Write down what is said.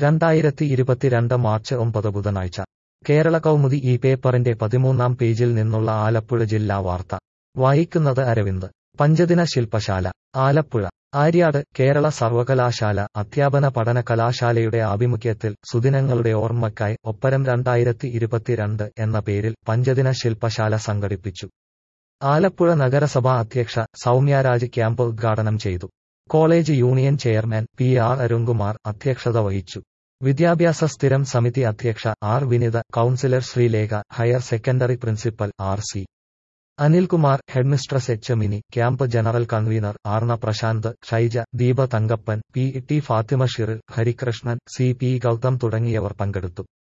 രണ്ടായിരത്തി ഇരുപത്തിരണ്ട് മാർച്ച് ഒമ്പത് ബുധനാഴ്ച കേരള കൗമുദി ഈ പേപ്പറിന്റെ പതിമൂന്നാം പേജിൽ നിന്നുള്ള ആലപ്പുഴ ജില്ലാ വാർത്ത വായിക്കുന്നത് അരവിന്ദ് പഞ്ചദിന ശില്പശാല ആലപ്പുഴ ആര്യാട് കേരള സർവകലാശാല അധ്യാപന പഠന കലാശാലയുടെ ആഭിമുഖ്യത്തിൽ സുദിനങ്ങളുടെ ഓർമ്മയ്ക്കായി ഒപ്പരം രണ്ടായിരത്തി ഇരുപത്തിരണ്ട് എന്ന പേരിൽ പഞ്ചദിന ശില്പശാല സംഘടിപ്പിച്ചു ആലപ്പുഴ നഗരസഭാ അധ്യക്ഷ സൗമ്യരാജ് ക്യാമ്പ് ഉദ്ഘാടനം ചെയ്തു college union chairman P R Arunkumar അധ്യക്ഷത വഹിച്ചു വിദ്യാഭ്യാസ സ്ഥിരം സമിതി അധ്യക്ഷ R Vinitha councillor Sreelekha higher secondary principal R C Anilkumar headmistress H Mini camp general convener ആർണ Prashanth Shaija Deepa Thankappan P T Fathima Shiril Harikrishnan C P Gautham തുടങ്ങിയവർ പങ്കെടുത്തു